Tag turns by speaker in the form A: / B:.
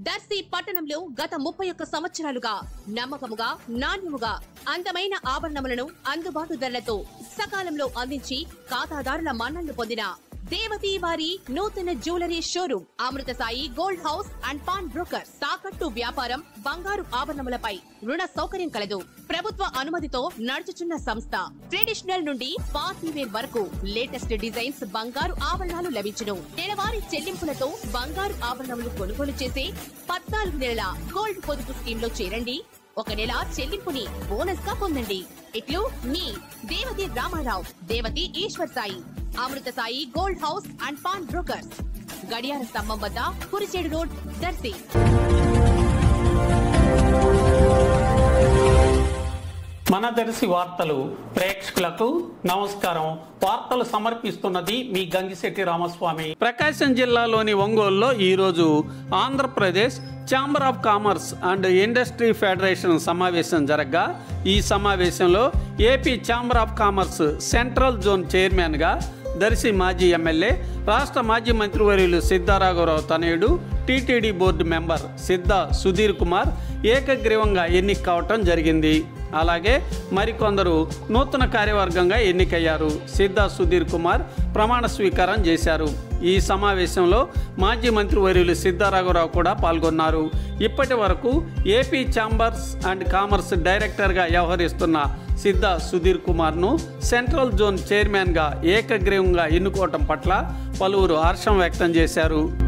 A: దర్శి పట్టణంలో గత ముప్పై ఒక్క సంవత్సరాలుగా నమ్మకముగా నాణ్యముగా అందమైన ఆభరణములను అందుబాటు ధరలతో సకాలంలో అందించి ఖాతాదారుల మన్నళ్లు పొందిన దేవతి వారి నూతన jewellery showroom Amrutha Sai gold house and pawn broker తాకట్టు వ్యాపారం బంగారు ఆభరణములపై రుణ సౌకర్యం కలదు ప్రభుత్వ అనుమతితో నడుచుచున్న సంస్థ ట్రెడిషనల్ నుండి పార్టీ వేర్ వరకు లేటెస్ట్ డిజైన్స్ బంగారు ఆభరణాలు లభించును నెలవారీ చెల్లింపులతో బంగారు ఆభరణములు కొనుగోలు చేసే పద్నాలుగు నెలల గోల్డ్ పొదుపు స్కీమ్ లో చేరండి ఒక నెల చెల్లింపుని బోనస్ గా పొందండి ఇట్లు మీ Devathi Ramarao Devathi Eshwar Sai Amrutha Sai gold house and pawn brokers గడియార స్తంభం వద్ద కురిచేడు రోడ్ దర్శి
B: మన దర్శి వార్తలు ప్రేక్షకులకు నమస్కారం వార్తలు సమర్పిస్తున్నది మీ గంగిశెట్టి రామస్వామి ప్రకాశం జిల్లాలోని ఒంగోలులో ఈరోజు Andhra Pradesh chamber of commerce and industry federation సమావేశం జరగగా ఈ సమావేశంలో AP chamber of commerce central zone చైర్మన్గా దర్శి మాజీ ఎమ్మెల్యే రాష్ట్ర మాజీ మంత్రివర్యులు సిద్ధారాఘవరావు తనయుడు టీటీడీ బోర్డు మెంబర్ సిద్ధ సుధీర్ కుమార్ ఏకగ్రీవంగా ఎన్నిక కావటం జరిగింది అలాగే మరికొందరు నూతన కార్యవర్గంగా ఎన్నికయ్యారు సిద్ధ సుధీర్ కుమార్ ప్రమాణ స్వీకారం చేశారు ఈ సమావేశంలో మాజీ మంత్రివర్యులు సిద్ధారాఘవరావు కూడా పాల్గొన్నారు ఇప్పటి వరకు ఏపీ ఛాంబర్స్ అండ్ కామర్స్ డైరెక్టర్గా వ్యవహరిస్తున్న సిద్ధ సుధీర్ కుమార్ను సెంట్రల్ జోన్ చైర్మన్గా ఏకగ్రీవంగా ఎన్నుకోవటం పట్ల పలువురు హర్షం వ్యక్తం చేశారు